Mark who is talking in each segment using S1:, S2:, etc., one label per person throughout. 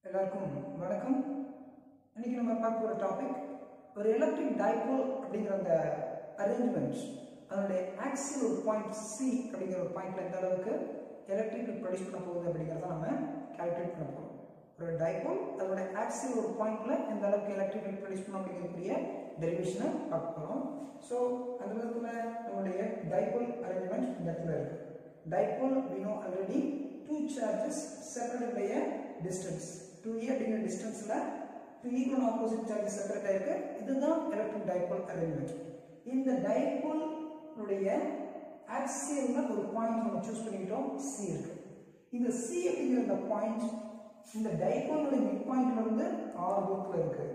S1: எல்லாருக்கும் வணக்கம் இன்னைக்கு நம்ம பார்க்க போகிற டாபிக் ஒரு எலக்ட்ரிக் டைபோல் அப்படிங்கிற அந்த அரேஞ்ச்மெண்ட் அதனுடைய ஆக்சில் ஒரு பாயிண்ட் சி அப்படிங்கிற ஒரு பாயிண்ட்ல எந்த அளவுக்கு எலக்ட்ரிக் ப்ரொடியூஸ் பண்ண போகுது அப்படிங்கிறத நம்ம கால்குலேட் பண்ண போகிறோம் ஒரு டைபோல் அதோட ஆக்சில் ஒரு பாயிண்ட்ல எந்த அளவுக்கு எலக்ட்ரிக் ப்ரொடியூஸ் பண்ண அப்படிங்கக்கூடிய டெரிவேஷனை பார்க்க போகிறோம் ஸோ அந்த விதத்தில் நம்மளுடைய டைபோல் அரேஞ்ச்மெண்ட் இந்த இடத்துல இருக்கு dipole we know already two charges separated by a distance 2e அப்படிங்கிற டிஸ்டன்ஸ்ல two equal and opposite charges separate ஆயிருக்கு இதுதான் எலக்ட்ரிக் டைபோல் அரேஞ்ச்மெண்ட் இந்த டைபோல் உடைய ஆக்சியல்ல ஒரு பாயிண்ட் நம்ம சூஸ் பண்ணிக்கிட்டோம் C இருக்கு இந்த C அப்படிங்கிற இந்த பாயிண்ட் இந்த டைபோலோட மிட் பாயிண்ட்ல இருந்து ஆறு தூரத்துல இருக்கு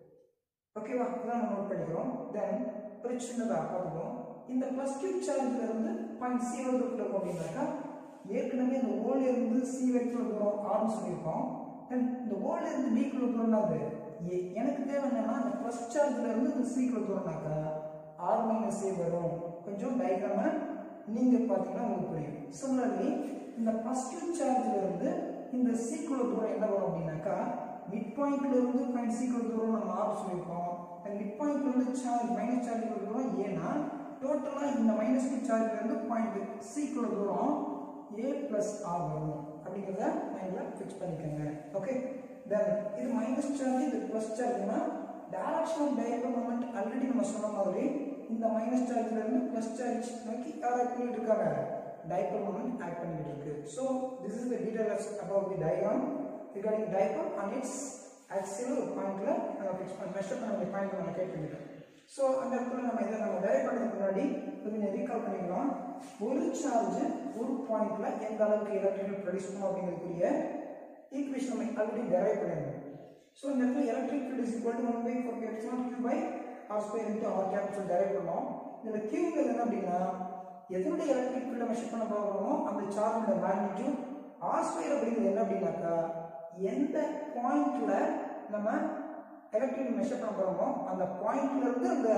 S1: ஓகேவா இதான் நம்ம நோட் பண்ணிக்கிறோம் தென் ஒரு சின்னதாக பார்த்துக்கோம் இந்த ப்ளஸ் கியூ சார்ஜ்ல இருந்து பாயிண்ட் சி எவ்வளோ தூரத்தில் இருக்கும் அப்படின்னாக்கா ஏற்கனவே இந்த ஓல இருந்து சி வரைக்கும் தூரம் ஆர்னு சொல்லியிருக்கோம் தென் இந்த ஓல இருந்து பி குள்ள தூரம்னா அது ஏ எனக்கு தேவை என்னன்னா இந்த ப்ளஸ் சார்ஜ்ல இருந்து இந்த சி குள்ள தூரம்னாக்கா ஆர் மைனஸ் ஏ வரும் கொஞ்சம் டயக்ராம நீங்க பார்த்தீங்கன்னா உங்களுக்கு புரியும் சிமிலர்லி இந்த ப்ளஸ் கியூ சார்ஜ்ல இருந்து இந்த சி குள்ள தூரம் என்ன வரும் அப்படின்னாக்கா மிட் பாயிண்ட்ல இருந்து பாயிண்ட் சி குள்ள தூரம் நம்ம ஆர் சொல்லியிருக்கோம் மிட் பாயிண்ட்ல இருந்து சார்ஜ் மைனஸ் சார்ஜ் குள்ள தூரம் ஏன்னா டோட்டலா இந்த மைனஸ் டூ சார்ஜ்ல இருந்து பாயிண்ட் சி குள்ள தூரம் ஏ பிளஸ் ஆர் வரும் அப்படிங்கிறத மைண்ட்ல ஃபிக்ஸ் பண்ணிக்கோங்க ஓகே தென் இது மைனஸ் சார்ஜ் இது பிளஸ் சார்ஜ்னா direction of dipole moment already நம்ம சொன்ன மாதிரி இந்த மைனஸ் சார்ஜ்ல இருந்து பிளஸ் சார்ஜ் நோக்கி யார் ஆக்ட் பண்ணிட்டு இருக்காங்க டைபோல் மொமெண்ட் ஆக்ட் பண்ணிட்டு இருக்கு so this is the details about the diagram regarding dipole and it's axial ஒரு பாயிண்ட்ல நம்ம ஃபிக்ஸ் பண்ணி மெஷர் பண்ண வேண்டிய பாயிண்ட் நம்ம கேட் பண்ணிட்டோம் ஸோ அந்த இடத்துல நம்ம இதை நம்ம டெரைவ் பண்ணுறதுக்கு முன்னாடி கொஞ்சம் ரீகால் பண்ணிக்கலாம் ஒரு சார்ஜ் ஒரு பாயிண்ட்ல எந்த அளவுக்கு எலக்ட்ரிக்கல் ப்ரொடியூஸ் பண்ணும் அப்படிங்கிறதுக்குரிய ஈக்குவேஷன் நம்ம ஆல்ரெடி டெரைவ் பண்ணிருந்தோம் ஸோ இந்த இடத்துல electric field is equal to one by four epsilon Q by R square into R capital derive பண்ணோம் இதில் கியூங்கிறது என்ன அப்படின்னா எதனுடைய எலக்ட்ரிக் ஃபீல்டை மெஷர் பண்ண போகிறோமோ அந்த சார்ஜோட மேக்னிடியூட் ஆர் ஸ்கொயர் அப்படிங்கிறது என்ன அப்படின்னாக்கா எந்த பாயிண்ட்ல நம்ம எலக்ட்ரிக் மெஷர் பண்ண போகிறோமோ அந்த பாயிண்ட்ல இருந்து அந்த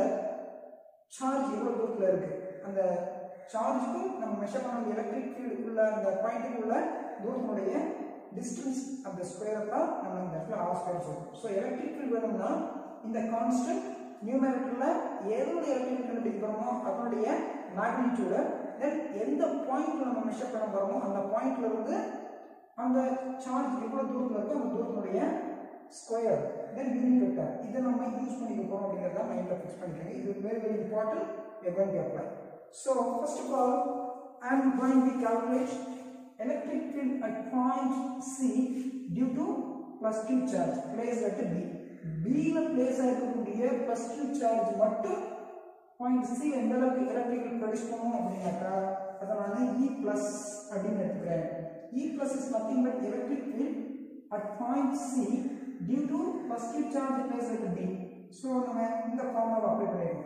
S1: சார்ஜ் எவ்வளோ தூரத்தில் இருக்கு அந்த சார்ஜுக்கும் நம்ம மெஷர் பண்ண எலக்ட்ரிக் ஃபீல்டுக்குள்ள அந்த பாயிண்ட்டுக்கு உள்ள தூரத்தினுடைய டிஸ்டன்ஸ் அந்த ஸ்கொயரை தான் நம்ம இந்த இடத்துல ஆர் ஸ்கொயர் சொல்றோம் ஸோ எலக்ட்ரிக் ஃபீல்டு வேணும்னா இந்த கான்ஸ்டன்ட் நியூமேரிக்கல்ல எதனுடைய எலக்ட்ரிக் ஃபீல்டு எடுக்கிறோமோ அதனுடைய மேக்னிடியூட தென் எந்த பாயிண்ட்ல நம்ம மெஷர் பண்ண போறோமோ அந்த பாயிண்ட்ல இருந்து அந்த சார்ஜ் எவ்வளவு தூரத்தில் இருக்கோ அந்த தூரத்தினுடைய ஸ்கொயர் தென் யூனிட் வெக்டர் இதை நம்ம யூஸ் பண்ணிக்க போறோம் அப்படிங்கறத மைண்ட்ல ஃபிக்ஸ் பண்ணிக்கோங்க இது very very important we are going to apply so first of all i am going to calculate electric field at point c due to plus q charge placed at b b ல place ஆயிருக்கக்கூடிய plus q charge மட்டும் point C எந்த அளவுக்கு electrical produce பண்ணும் அப்படின்னாக்கா அதை நான் இ plus அப்படின்னு எடுத்துக்கிறேன் E plus is nothing but electric field at point C due to first charge place at P so நம்ம இந்த ஃபார்முலா அப்ளை பண்ணிருக்கோம்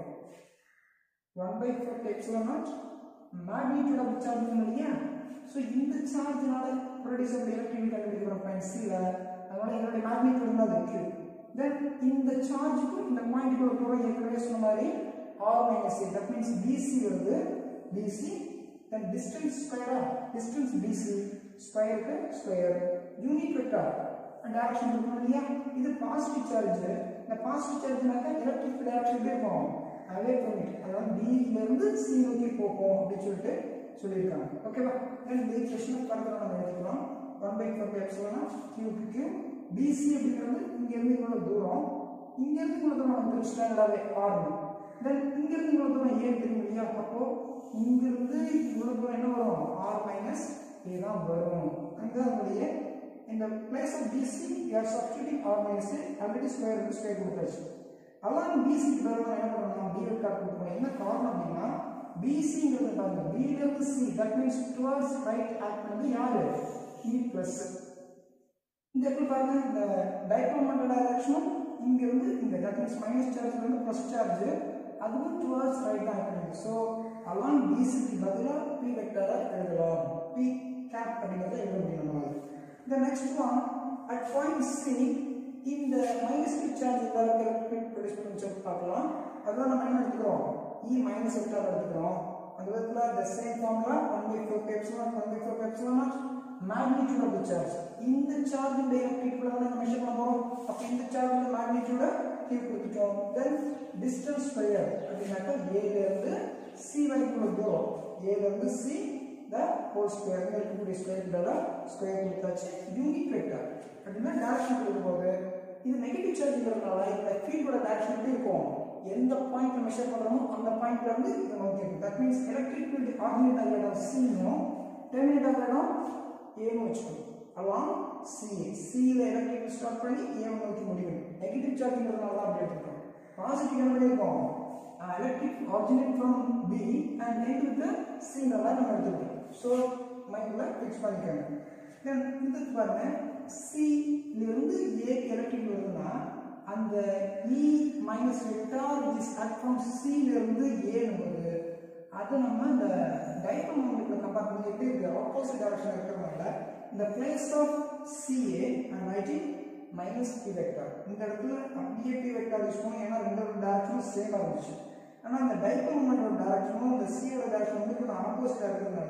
S1: one by four epsilon naught magnitude of charge இல்லையா ஸோ இந்த சார்ஜ்னால ப்ரொடியூஸ் ஆஃப் எலக்ட்ரிக் கண்டுபிடிக்கிற point சியில் அதனால என்னுடைய மேக்னிடியூட் தான் இருக்கு தென் இந்த சார்ஜுக்கும் இந்த பாயிண்ட்டுக்கு ஒரு தூரம் ஏற்கனவே சொன்ன மாதிரி r minus a that means bc வந்து bc then distance square distance bc square க்கு square unit vector direction இருக்கும் இல்லையா இது பாசிட்டிவ் சார்ஜ் இந்த பாசிட்டிவ் சார்ஜ்னாக்கா எலக்ட்ரிக் டைரக்ஷன் எப்படி இருக்கும் அதே பண்ணிட்டு அதாவது b ல இருந்து c நோக்கி போகும் அப்படின்னு சொல்லிட்டு சொல்லியிருக்காங்க ஓகேவா தென் இந்த ஈக்குவேஷன் ஃபர்தரா நம்ம எழுதிக்கலாம் 1 by 4 எப்சிலான் q க்கு q bc அப்படிங்கிறது இங்க இருந்து இவ்வளவு தூரம் இங்க இருந்து இவ்வளவு தூரம் நமக்கு ஸ்டாண்டர்டாவே r தென் இங்கிருந்து இவ்வளவு தூரம் ஏன் தெரியும் இல்லையா அப்போ இங்கிருந்து இவ்வளவு தூரம் என்ன வரும் ஆர் மைனஸ் ஏ தான் வரும் அங்க நம்முடைய இந்த place of PC you are substituting R minus A already square இருக்கு ஸ்கொயர் கொடுத்தாச்சு அலாம் பிசி பதிலாக என்ன பண்ணணும் பி வெக்டார் கொடுக்கணும் என்ன காரணம் அப்படின்னா பிசிங்கிறது பாருங்க பில இருந்து C that means towards right act வந்து யாரு இ பிளஸ் இந்த இடத்துல பாருங்க இந்த டைபோல் டைரக்ஷனும் இங்க இருந்து இந்த தட் மீன்ஸ் மைனஸ் சார்ஜ்ல இருந்து பிளஸ் சார்ஜ் அதுவும் டுவர்ட்ஸ் ரைட் தான் இருக்குது ஸோ அலாங் பிசிக்கு பதிலாக பி வெக்டரை எழுதலாம் பி கேப் அப்படிங்கிறத எழுத முடியும் நம்மளால இந்த next one at point C இந்த மைனஸ் பி சார்ஜ் இந்த அளவுக்கு ப்ரொடியூஸ் பண்ணி சொல்லி பார்க்கலாம் அதெல்லாம் நம்ம என்ன எடுத்துக்கிறோம் இ மைனஸ் வெக்டர் எடுத்துக்கிறோம் அந்த விதத்தில் the same formula 1 by 4 pi epsilon 1 by 4 pi epsilon naught magnitude of the charge இந்த சார்ஜ் இந்த எலக்ட்ரிக் ஃபீல்ட் நம்ம மெஷர் பண்ண போறோம் அப்ப இந்த சார்ஜ் மேக்னிடியூட கீழ கொடுத்துட்டோம் தென் டிஸ்டன்ஸ் ஸ்கொயர் அப்படினாக்கா a ல இருந்து c வரைக்கும் உள்ள தூரம் a ல இருந்து c the whole square இங்க இருக்கக்கூடிய ஸ்கொயர் டல ஸ்கொயர் கொடுத்தாச்சு யூனிட் வெக்டர் அப்படின்னா டைரக்ஷன் கொடுக்கும்போது இது நெகட்டிவ் சார்ஜ்ங்கிறதுனால இந்த ஃபீல்டோட டைரக்ஷன் எப்படி இருக்கும் எந்த பாயிண்ட்ல மெஷர் பண்றோமோ அந்த பாயிண்ட்ல இருந்து இதை நோக்கி இருக்கும் that means electric field originate ஆகிற இடம் சியும் டெர்மினேட் ஆகிற இடம் ஏன்னு வச்சுக்கணும் அலாங் சி சியில் எலக்ட்ரிக் ஸ்டார்ட் பண்ணி ஏன் நோக்கி முடியும் நெகட்டிவ் சார்ஜ்ங்கிறதுனால தான் அப்படி எடுத்துக்கிறோம் பாசிட்டிவ் என்ன பண்ணியிருக்கோம் electric originate from P and end with சிங்கிற மாதிரி நம்ம எடுத்துக்கிட்டோம் ஸோ மைண்டில் ஃபிக்ஸ் பண்ணிக்கோங்க தென் இது பாருங்க சிலிருந்து ஏக்கு எலக்ட்ரிக் வருதுன்னா அந்த E minus vector which is at from சிலிருந்து ஏனும்போது அது நம்ம இந்த டைபோல் மொமெண்ட்ல கம்பேர் பண்ணி எப்படி இருக்கு ஆப்போசிட் டைரக்ஷன் இருக்கிறதுனால இந்த place of CA and writing minus P vector இந்த இடத்துல அப்படியே பி வெக்டார் யூஸ் பண்ணும் ஏன்னா ரெண்டு டைரக்ஷனும் சேமாக இருந்துச்சு ஆனால் இந்த டைபோல் மொமெண்டோட டைரக்ஷனும் இந்த சியோட டைரக்ஷன் வந்து கொஞ்சம் ஆப்போசிட்டாக இருக்கிறதுனால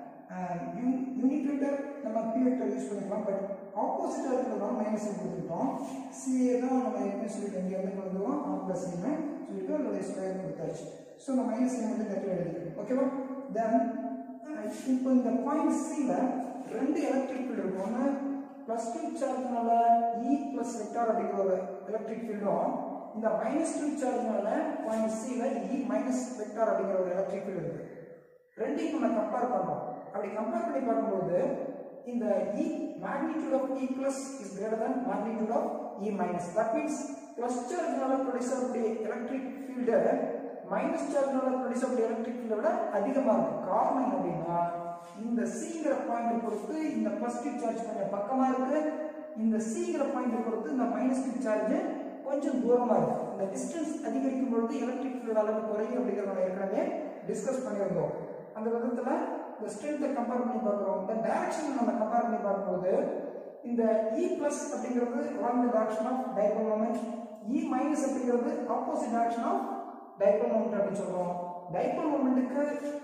S1: யூனிட் வெக்டர் நம்ம பி வெக்டர் யூஸ் பண்ணிக்கலாம் பட் ஆப்போசிட்டாக இருக்கிறதுனால மைனஸ் கொடுத்துருக்கோம் சிஏ தான் நம்ம ஏற்கனவே சொல்லிட்டு இங்கே வந்து வந்துடுவோம் ஆர் ப்ளஸ் சொல்லிட்டு அதோட ஸ்கொயர் கொடுத்தாச்சு ஸோ நம்ம மைனஸ் சைன் வந்து நெட்டில் எழுதிக்கிறோம் ஓகேவா தென் இப்போ இந்த பாயிண்ட் சியில் ரெண்டு எலக்ட்ரிக் ஃபீல்டு இருக்கும் ஒன்று ப்ளஸ் டூ சார்ஜ்னால இ ப்ளஸ் வெக்டார் அப்படிங்கிற ஒரு எலக்ட்ரிக் ஃபீல்டும் இந்த மைனஸ் டூ சார்ஜ்னால பாயிண்ட் சியில் இ மைனஸ் வெக்டார் அப்படிங்கிற ஒரு எலக்ட்ரிக் ஃபீல்டு இருக்கு ரெண்டையும் நம்ம கம்பேர் பண்ணுறோம் அப்படி கம்பேர் பண்ணி பார்க்கும்போது இந்த E magnitude of E plus is greater than magnitude of E minus. That means plus chargeனால ப்ரொடியூஸ் ஆகக்கூடிய எலக்ட்ரிக் ஃபீல்டு மைனஸ் சார்ஜ்னால ப்ரொடியூஸ் ஆகக்கூடிய எலக்ட்ரிக் ஃபீல்டை விட அதிகமாக இருக்கும் காரணம் என்ன அப்படின்னா இந்த சிங்கிற பாயிண்ட் பொறுத்து இந்த பாசிட்டிவ் சார்ஜ் கொஞ்சம் பக்கமாக இருக்கு இந்த சிங்கிற பாயிண்ட் பொறுத்து இந்த மைனஸ் டூ சார்ஜ் கொஞ்சம் தூரமாக இருக்கு இந்த டிஸ்டன்ஸ் அதிகரிக்கும் பொழுது எலக்ட்ரிக் ஃபீல்டு அளவு குறையும் அப்படிங்கிறத நம்ம ஏற்கனவே டிஸ்கஸ் பண்ணியிருந்தோம் அந்த விதத்தில் இந்த ஸ்ட்ரென்த்தை கம்பேர் பண்ணி பார்க்குறோம் இந்த டைரக்ஷன் நம்ம கம்பேர் பண்ணி பார்க்கும்போது இந்த இ பிளஸ் அப்படிங்கிறது along the direction of dipole moment E minus அப்படிங்கிறது opposite direction of dipole moment அப்படின்னு சொல்றோம் டைபோல் மொமெண்ட்டுக்கு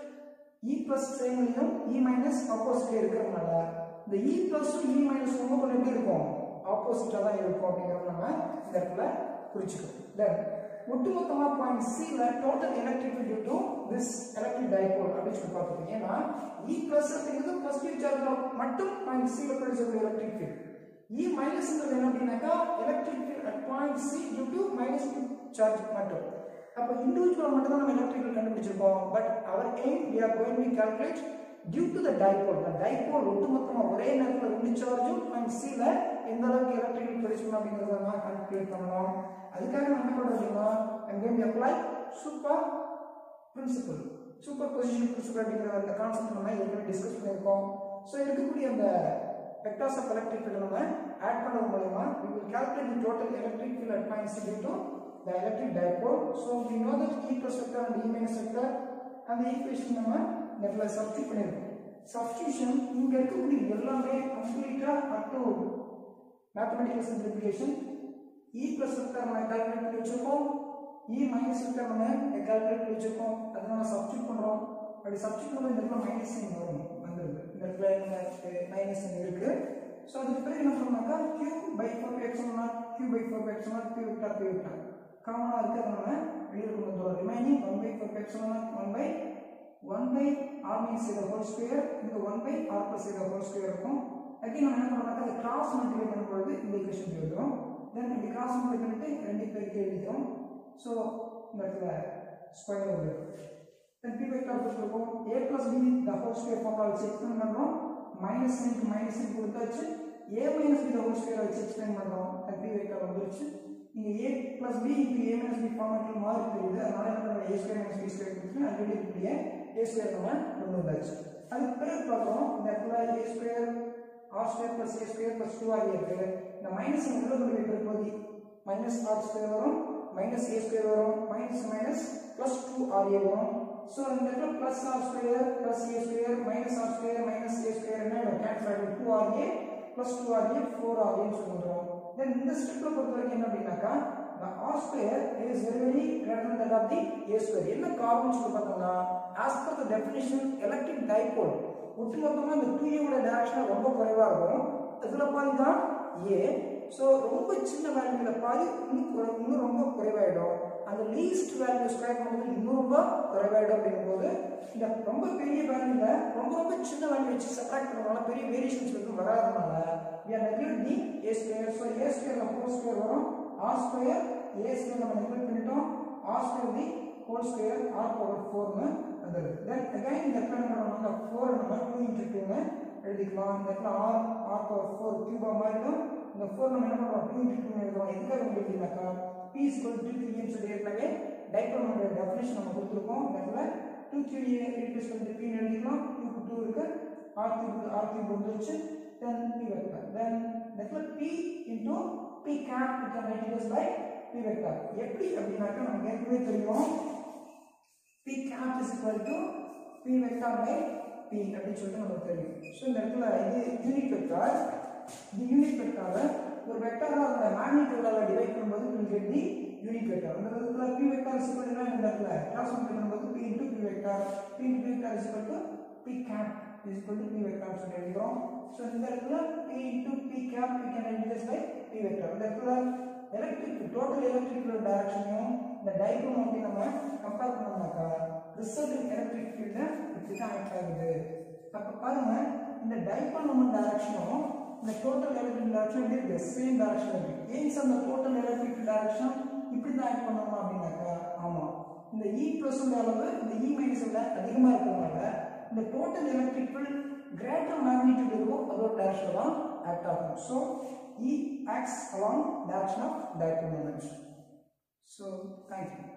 S1: இ பிளஸ் சேம்லையும் இ மைனஸ் ஆப்போசிட்ல இருக்கிறதுனால இந்த இ பிளஸும் இ மைனஸ் ரொம்ப கொஞ்சம் எப்படி இருக்கும் ஆப்போசிட்டாக தான் இருக்கும் அப்படிங்கிறத நம்ம இந்த இடத்துல குறிச்சுக்கணும் தென் ஒட்டுமொத்தமாக பாயிண்ட் சியில் total electric field to this electric dipole அப்படின்னு சொல்லி பார்த்துக்கோங்க ஏன்னா இ பிளஸ் அப்படிங்கிறது பாசிட்டிவ் சார்ஜ் மட்டும் பாயிண்ட் சியில் ப்ரொடியூஸ் எலக்ட்ரிக் ஃபீல்ட் இ மைனஸ்ன்றது என்ன அப்படின்னாக்கா electric field at point C due to minus charge மட்டும் அப்போ இண்டிவிஜுவல் மட்டும் தான் நம்ம எலக்ட்ரிக்கல் கண்டுபிடிச்சிருக்கோம் but our aim we are going to calculate due to the dipole இந்த டைபோல் ஒட்டுமொத்தமாக ஒரே நேரத்தில் ரெண்டு சார்ஜும் பாயிண்ட் சியில் எந்த அளவுக்கு எலக்ட்ரிக்கல் ப்ரொடியூஸ் பண்ணணும் அப்படிங்கிறத நம்ம கால்குலேட் பண்ணணும் அதுக்காக நம்ம என்ன பண்ணுறோம்னா I'm going to apply super principle superposition principle அப்படிங்கிற அந்த கான்செப்ட் நம்ம ஏற்கனவே டிஸ்கஸ் பண்ணியிருக்கோம் ஸோ இருக்கக்கூடிய அந்த vectors of electric field நம்ம add பண்ணது மூலமா we will calculate the total electric field at point C due to the electric dipole so we know that E plus vector and E minus vector and the equation நம்ம நெட்ல substitute பண்ணிருக்கோம் substitution இங்க இருக்கக்கூடிய எல்லாமே கம்ப்ளீட்டா up to mathematical simplification E plus vector நம்ம calculate பண்ணி வச்சிருக்கோம் E minus vector நம்ம கால்குலேட் பண்ணி வச்சிருக்கோம் அதை நம்ம சப்ஸ்டிட் பண்றோம் அப்படி சப்ஸ்டிட் பண்ணும்போது இந்த இடத்துல மைனஸ் சைன் வரும் வந்துருது இந்த இடத்துல மைனஸ் சைன் இருக்கு ஸோ அதுக்கு பிறகு என்ன பண்ணாக்கா q by four pi X ஒன்னா q by four pi X ஒன்னா q விக்டார் p விக்டார் காமனாக இருக்கு அதை நம்ம வெளியில் கொண்டு வந்துடுறோம் remaining one by four pi X ஒன்னா one by one by R minus செய்த ஹோல் ஸ்கொயர் இங்கே ஒன் பை ஆர் ப்ளஸ் செய்த ஹோல் ஸ்கொயர் இருக்கும் அகைன் நம்ம என்ன பண்ணோம்னாக்கா அதை கிராஸ் மல்டிப்ளை பண்ணும்பொழுது இந்த ஈக்குவேஷன் எழுதுறோம் தென் இப்படி கிராஸ் மல்டிப்ளை பண்ணிட்டு ரெண்டு பேருக்கு எழுதிக்கிறோம் ஸோ இந்த இடத்துல ஸ்கொயர் வருது then p vector கொடுத்துருக்கோம் a plus b the whole square formula வச்சு எக்ஸ்பிளைன் பண்றோம் மைனஸ் சைனுக்கு மைனஸ் சைன் கொடுத்தாச்சு a minus b the whole square வச்சு எக்ஸ்பிளைன் பண்றோம் then p vector வந்துருச்சு இங்க a plus b into a minus b ஃபார்மேட்ல மாறி தெரியுது அதனால என்ன பண்ணுவோம் a square minus b square கொடுத்து ஆல்ரெடி இருக்கக்கூடிய a square நம்ம கொண்டு வந்தாச்சு அதுக்கு பிறகு பார்க்குறோம் இந்த இடத்துல a square r square plus a square plus 2r இருக்கு இந்த மைனஸ் உள்ள கொண்டு போய் பெருக்கும்போது மைனஸ் ஆர் ஸ்கொயர் வரும் மைனஸ் ஏ ஸ்கொயர் வரும் minus minus plus two R A வரும் ஸோ இந்த இடத்துல plus R square plus A square minus R square minus A square என்ன ஆகிடும் கேன்சல் ஆகிடும் two R A plus two R A four R ஏன்னு சொல்லுறோம் then இந்த ஸ்டெப்பில் பொறுத்த வரைக்கும் என்ன அப்படின்னாக்கா R square is very very greater than of the A square என்ன காரணம் சொல்லி பார்த்தோம்னா as per the definition electric dipole ஒட்டுமொத்தமாக இந்த டூ ஏவோட டேரக்ஷன் ரொம்ப குறைவாக இருக்கும் இதில் பாதி தான் ஏ ஸோ ரொம்ப சின்ன வேல்யூவில் பாதி இன்னும் குறை இன்னும் ரொம்ப குறைவாயிடும் அந்த லீஸ்ட் வேல்யூ ஸ்கொயர் பண்ணும்போது இன்னும் ரொம்ப குறைவாயிடும் அப்படிங்கும்போது இந்த ரொம்ப பெரிய வேல்யூவில் ரொம்ப ரொம்ப சின்ன வேல்யூ வச்சு சப்ராக்ட் பண்ணுறதுனால பெரிய வேரியேஷன்ஸ் எதுவும் வராதனால we are negative d a square so a square ல whole square வரும் r square a square நம்ம நெக்லெக்ட் பண்ணிட்டோம் r square d whole square r power 4 னு வந்துருது then again இந்த இடத்துல என்ன பண்ணுவாங்க 4 நம்ம 2 into 2 னு எழுதிக்கலாம் இந்த இடத்துல r r power 4 கியூபா மாறிடும் இந்த 4 நம்ம என்ன பண்றோம் 2 into 2 னு எழுதுறோம் எதுக்காக வந்து எழுதினாக்கா p is equal to 2 3 னு சொல்லி ஏற்கனவே டைப்போலோட டெஃபினிஷன் நம்ம கொடுத்துருக்கோம் இந்த இடத்துல 2 3 a ரீப்ளேஸ் பண்ணிட்டு p னு எழுதிக்கலாம் 2 2 இருக்கு r cube r cube வந்துருச்சு then p vector then that will p into p cap we can write it as by p vector எப்படி அப்படின்னாக்க நமக்கு ஏற்கனவே தெரியும் p cap is equal to p vector by p அப்படின்னு சொல்லிட்டு நமக்கு தெரியும் ஸோ இந்த இடத்துல இது யூனிட் வெக்டார் இந்த யூனிட் வெக்டாரை ஒரு வெக்டாரை அதோட மேக்னிடியூடால டிவைட் பண்ணும்போது we get the unit vector அந்த இடத்துல p vector is equal to இந்த இடத்துல கிராஸ் மல்டிப்ளை பண்ணும்போது p into p vector p into p vector is equal to p cap is equal to p vector சொல்லி எழுதுறோம் so இந்த இடத்துல p into p cap we can write this by p vector இந்த இடத்துல electric total electrical டைரக்ஷனையும் இந்த dipole நோக்கி நம்ம compare பண்ணோம்னாக்கா ரிசல்ட் எலக்ட்ரிக் ஃபீல்டு இப்படி தான் ஆக்ட் ஆகுது அப்போ பாருங்க இந்த டைபோல் மூமெண்ட் டைரக்ஷனும் இந்த டோட்டல் எலக்ட்ரிக் டைரக்ஷன் எப்படி இருக்கு சேம் டைரக்ஷன் இருக்கு ஏன் சார் இந்த டோட்டல் எலக்ட்ரிக் டைரக்ஷன் இப்படி தான் ஆக்ட் பண்ணோமா அப்படின்னாக்கா ஆமாம் இந்த இ ப்ளஸ் அளவு இந்த இ மைனஸ் விட அதிகமாக இருக்கிறதுனால இந்த total electric field greater magnitude இருக்கும் அதோட டைரக்ஷன் தான் ஆக்ட் ஆகும் so E acts along direction of dipole moment so thank you